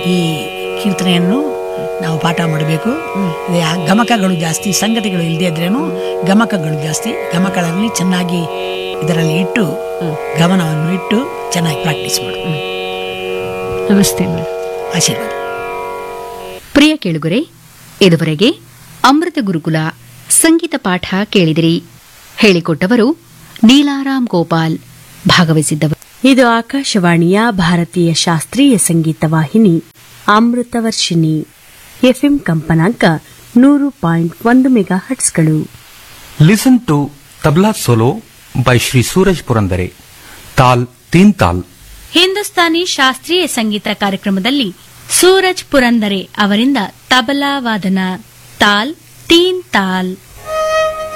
ಈ ಕೀರ್ತನೆಯನ್ನು ನಾವು ಪಾಠ ಮಾಡಬೇಕು ಇದು ಆ ಗಮಕಗಳು ಜಾಸ್ತಿ ಸಂಗತಿಗಳು ಇಲ್ಲದೆ ಇದ್ರೇನು ಗಮಕಗಳು ಜಾಸ್ತಿ ಗಮಕಗಳಲ್ಲಿ ಚೆನ್ನಾಗಿ ಇದರಲ್ಲಿ ಇಟ್ಟು ಗಮನವನ್ನು ಇಟ್ಟು ಚೆನ್ನಾಗಿ ಪ್ರಾಕ್ಟೀಸ್ ಮಾಡು ನಮಸ್ತೆ ಮೇಡಮ್ ಆಶೀರ್ವಾದ ಪ್ರಿಯ ಕೇಳುಗರೆ ಇದುವರೆಗೆ ಅಮೃತ ಗುರುಕುಲ ಸಂಗೀತ ಪಾಠ ಕೇಳಿದಿರಿ ಹೇಳಿಕೊಟ್ಟವರು ನೀಲಾರಾಮ್ ಗೋಪಾಲ್ ಭಾಗವಹಿಸಿದ್ದವರು ಇದು ಆಕಾಶವಾಣಿಯ ಭಾರತೀಯ ಶಾಸ್ತ್ರೀಯ ಸಂಗೀತ ವಾಹಿನಿ ಅಮೃತವರ್ಷಿಣಿ ಎಫ್ಎಂ ಕಂಪನಾಂಕ ನೂರು ಪಾಯಿಂಟ್ ಒಂದು ಮೆಗಾ ಹಟ್ಸ್ಗಳು Listen to Tabla Solo by Sri Suraj Purandare. Tal Teen Tal. Hindustani ಶಾಸ್ತ್ರೀಯ ಸಂಗೀತ ಕಾರ್ಯಕ್ರಮದಲ್ಲಿ ಸೂರಜ್ ಪುರಂದರೆ ಅವರಿಂದ ತಬಲಾ ವಾದನ ತಾಲ್ ತೀನ್ ತಾಲ್